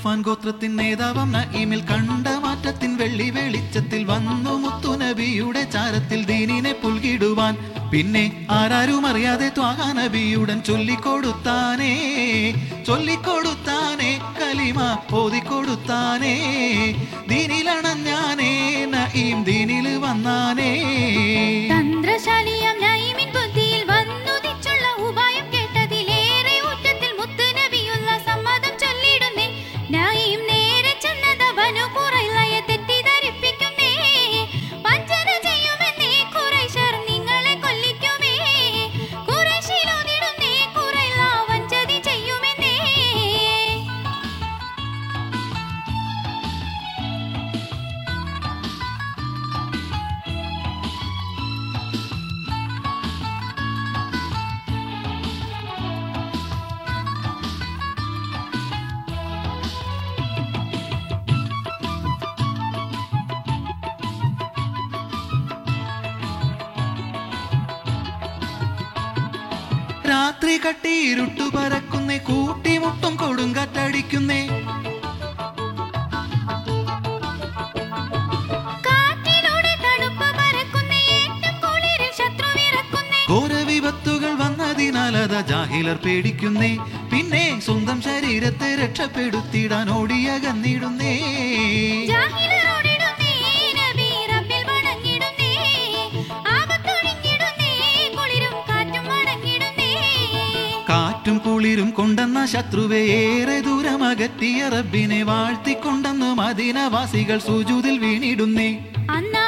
ഗഫാൻ ഗോത്രത്തിൻ നേതാവം നഈമിൽ കണ്ട മാറ്റത്തിൻ വെള്ളി വെളിച്ചത്തിൽ വന്നു മുത്തുനബിയുടെ ചാരത്തിൽ ദീനിനെ പുൽകിടുവാൻ പിന്നെ ആരാരും അറിയാതെ ത്വാഹാ നബിയുടൻ ചൊല്ലിക്കൊടുത്താനേ ചൊല്ലിക്കൊടുത്താനേ കലിമ ഓതിക്കൊടുത്താനേ ദീനിലണഞ്ഞാനേ നഈം ദീനിൽ വന്നാനേ തന്ത്രശാലിയാം നഈമിൻ ബുദ്ധിയിൽ വന്നുദിച്ചുള്ള ഉപായം കേട്ടതിലേറെ ഊറ്റത്തിൽ മുത്ത് നബിയുള്ള സമ്മതം ചൊല്ലിടുന്നേ നഈം നേരെ ചെന്നത് ബനു ഖുറൈളയെ തെറ്റിദ്ധരിപ്പിക്കുന്നേ വഞ്ചന ചെയ്യുമെന്നേ ഖുറൈശർ നിങ്ങളെ കൊല്ലിക്കുമേ ഖുറൈശിലോതിടുന്നേ ഖുറൈള വഞ്ചതി ചെയ്യുമെന്നേ രാത്രി കട്ടിയിരുട്ടു പരക്കുന്നേ കൂട്ടിമുട്ടും കൊടുങ്കാറ്റടിക്കുന്നേ കാറ്റിലൂടെ തണുപ്പ് പരക്കുന്നേ ഏറ്റം കുളിരിൽ ശത്രു വിറക്കുന്നേ ഘോരവിപത്തുകൾ വന്നതിനാൽ അതാ ജാഹിലർ പേടിക്കുന്നേ പിന്നെ സ്വന്തം ശരീരത്തെ രക്ഷപ്പെടുത്തിടാൻ ഓടിയകന്നിടുന്നേ ജാഹിലരോടിടുന്നേ നബി റബ്ബിൽ വണങ്ങിടുന്നേ ആപത്തൊഴിഞ്ഞിടുന്നേ കുളിരും കാറ്റും വണങ്ങിടുന്നേ കാറ്റും കുളിരും കൊണ്ടെന്ന ശത്രുവെ ഏറെ ദൂരം അകറ്റിയ റബ്ബിനെ വാഴ്ത്തിക്കൊണ്ടെന്ന് മദീനവാസികൾ സുജൂതിൽ വീണിടുന്നേ അന്നാ